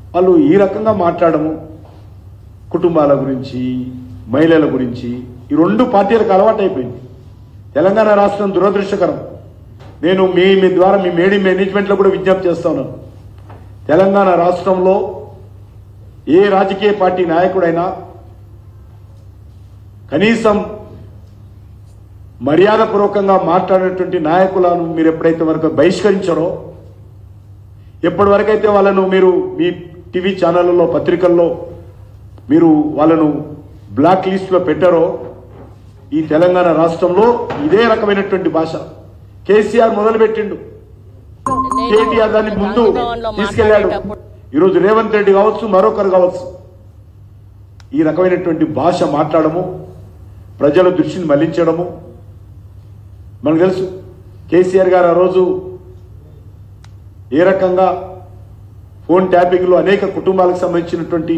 వాళ్ళు ఈ రకంగా మాట్లాడము కుటుంబాల గురించి మహిళల గురించి ఈ రెండు పార్టీలకు అలవాటు అయిపోయింది తెలంగాణ రాష్ట్రం దురదృష్టకరం నేను మీ మీ ద్వారా మీ మేడి మేనేజ్మెంట్లో కూడా విజ్ఞప్తి చేస్తా ఉన్నాను తెలంగాణ రాష్ట్రంలో ఏ రాజకీయ పార్టీ నాయకుడైనా కనీసం మర్యాదపూర్వకంగా మాట్లాడినటువంటి నాయకులను మీరు ఎప్పుడైతే వరకు బహిష్కరించారో ఎప్పటి వరకైతే వాళ్ళను మీరు మీ టీవీ ఛానళ్ళలో పత్రికల్లో మీరు వాళ్ళను బ్లాక్ లిస్ట్లో పెట్టారో ఈ తెలంగాణ రాష్ట్రంలో ఇదే రకమైనటువంటి భాష కేసీఆర్ మొదలుపెట్టిండు కేటీఆర్ దాన్ని ముందు తీసుకెళ్లాడు ఈరోజు రేవంత్ రెడ్డి కావచ్చు మరొకరు కావచ్చు ఈ రకమైనటువంటి భాష మాట్లాడము ప్రజల దృష్టిని మళ్లించడము మనకు తెలుసు కేసీఆర్ గారు ఆ రోజు ఏ రకంగా ఫోన్ ట్యాపింగ్లో అనేక కుటుంబాలకు సంబంధించినటువంటి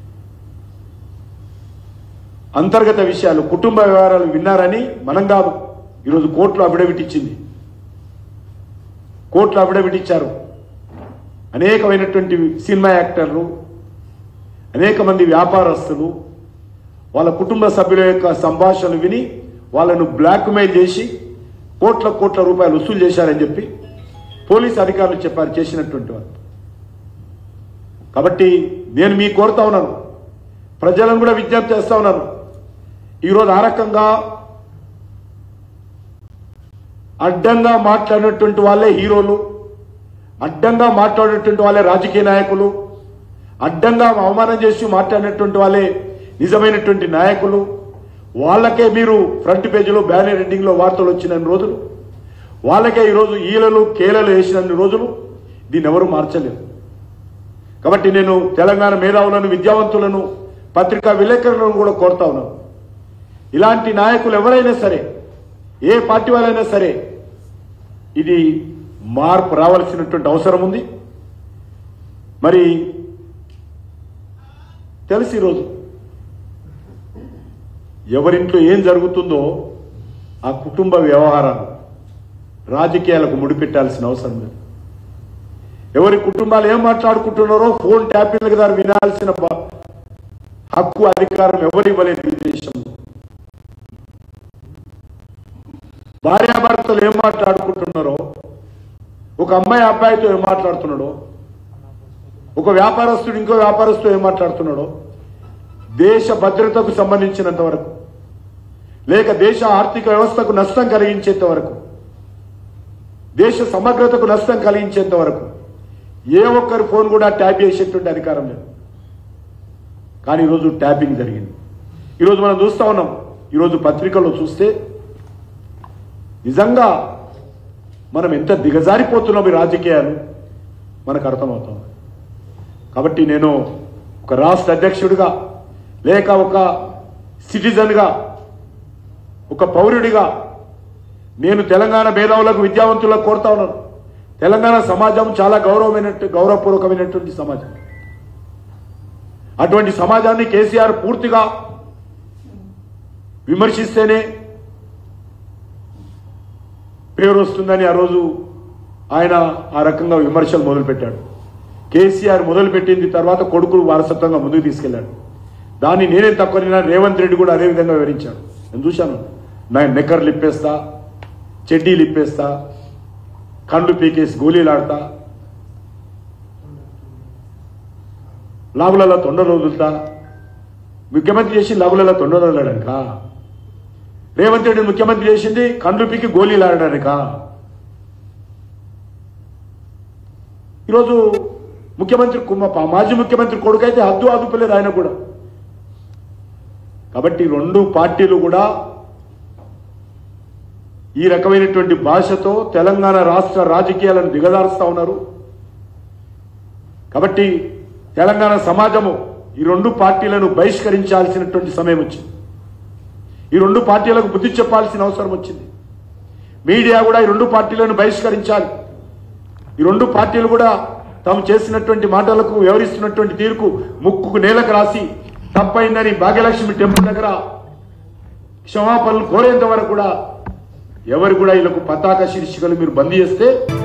అంతర్గత విషయాలు కుటుంబ వ్యవహారాలు విన్నారని మనం కాదు ఈరోజు కోర్టులో అఫిడవిట్ ఇచ్చింది కోర్టులో అఫిడవిట్ ఇచ్చారు అనేకమైనటువంటి సినిమా యాక్టర్లు అనేక మంది వ్యాపారస్తులు వాళ్ళ కుటుంబ సభ్యుల యొక్క సంభాషణలు విని వాళ్ళను బ్లాక్మెయిల్ చేసి కోట్ల కోట్ల రూపాయలు వసూలు చేశారని చెప్పి పోలీస్ అధికారులు చెప్పారు చేసినటువంటి వారు కాబట్టి నేను మీ కోరుతా ఉన్నాను ప్రజలను కూడా విజ్ఞప్తి చేస్తా ఉన్నాను ఈరోజు ఆ రకంగా అడ్డంగా మాట్లాడినటువంటి వాళ్ళే హీరోలు అడ్డంగా మాట్లాడినటువంటి వాళ్ళే రాజకీయ నాయకులు అడ్డంగా అవమానం చేసి మాట్లాడినటువంటి వాళ్ళే నిజమైనటువంటి నాయకులు వాళ్ళకే మీరు ఫ్రంట్ పేజీలో బ్యానర్ హెడ్డింగ్లో వార్తలు వచ్చిన రోజులు వాళ్ళకే ఈరోజు ఈలలు కేలలు వేసినన్ని రోజులు దీన్ని ఎవరు మార్చలేరు కాబట్టి నేను తెలంగాణ మేధావులను విద్యావంతులను పత్రికా విలేకరులను కూడా కోరుతా ఉన్నాను ఇలాంటి నాయకులు ఎవరైనా సరే ఏ పార్టీ వాళ్ళైనా సరే ఇది మార్పు రావాల్సినటువంటి అవసరం ఉంది మరి తెలుసు ఈరోజు ఎవరింట్లో ఏం జరుగుతుందో ఆ కుటుంబ వ్యవహారాలు రాజకీయాలకు ముడిపెట్టాల్సిన అవసరం లేదు ఎవరి కుటుంబాలు ఏం మాట్లాడుకుంటున్నారో ఫోన్ ట్యాపింగ్ ద్వారా వినాల్సిన బ- హక్కు అధికారం ఎవరు ఇవ్వలేదు ఈ దేశంలో భార్యాభర్తలు ఏం మాట్లాడుకుంటున్నారో ఒక అమ్మాయి అబ్బాయితో ఏం మాట్లాడుతున్నాడో ఒక వ్యాపారస్తుడు ఇంకో వ్యాపారస్తుడు ఏం మాట్లాడుతున్నాడో దేశ భద్రతకు సంబంధించినంత వరకు లేక దేశ ఆర్థిక వ్యవస్థకు నష్టం కలిగించేంత వరకు దేశ సమగ్రతకు నష్టం కలిగించేంత వరకు ఏ ఒక్కరి ఫోన్ కూడా ట్యాప్ చేసేటువంటి అధికారం లేదు కానీ ఈరోజు ట్యాపింగ్ జరిగింది ఈరోజు మనం చూస్తా ఉన్నాం ఈరోజు పత్రికల్లో చూస్తే నిజంగా మనం ఎంత దిగజారిపోతున్నాం ఈ రాజకీయాలు మనకు అర్థమవుతుంది కాబట్టి నేను ఒక రాష్ట్ర అధ్యక్షుడిగా లేక ఒక సిటిజన్గా ఒక పౌరుడిగా నేను తెలంగాణ మేధావులకు విద్యావంతులకు కోరుతా ఉన్నాను తెలంగాణ సమాజం చాలా గౌరవమైనట్టు గౌరవపూర్వకమైనటువంటి సమాజం అటువంటి సమాజాన్ని కేసీఆర్ పూర్తిగా విమర్శిస్తేనే పేరు వస్తుందని ఆ రోజు ఆయన ఆ రకంగా విమర్శలు మొదలుపెట్టాడు కేసీఆర్ మొదలుపెట్టింది తర్వాత కొడుకులు వారసత్వంగా ముందుకు తీసుకెళ్లాడు దాన్ని నేనే తక్కువ రేవంత్ రెడ్డి కూడా అదే విధంగా వివరించాడు నేను చూశాను నా నెక్కర్లు ఇప్పేస్తా చెడ్డీలు ఇప్పేస్తా కండ్లు పీకేసి గోళీలాడతా లాభులలో తొండలు వదులుతా ముఖ్యమంత్రి చేసి లాభులలో తొండలు వదలడానిక రేవంత్ రెడ్డి ముఖ్యమంత్రి చేసింది కండ్లు పీకి గోళీలాడడానిక ఈరోజు ముఖ్యమంత్రి కుమ్మ మాజీ ముఖ్యమంత్రి కొడుకైతే హద్దు అదుపులేదు ఆయన కూడా కాబట్టి రెండు పార్టీలు కూడా ఈ రకమైనటువంటి భాషతో తెలంగాణ రాష్ట్ర రాజకీయాలను దిగదారుస్తా ఉన్నారు కాబట్టి తెలంగాణ సమాజము ఈ రెండు పార్టీలను బహిష్కరించాల్సినటువంటి సమయం వచ్చింది ఈ రెండు పార్టీలకు బుద్ధి చెప్పాల్సిన అవసరం వచ్చింది మీడియా కూడా ఈ రెండు పార్టీలను బహిష్కరించాలి ఈ రెండు పార్టీలు కూడా తాము చేసినటువంటి మాటలకు వ్యవహరిస్తున్నటువంటి తీరుకు ముక్కుకు నేలకు రాసి తప్పైందని భాగ్యలక్ష్మి టెంపుల్ దగ్గర క్షమాపణలు కోరేంత వరకు కూడా ఎవరు కూడా వీళ్ళకు పతాక శీర్షికలు మీరు బంద్ చేస్తే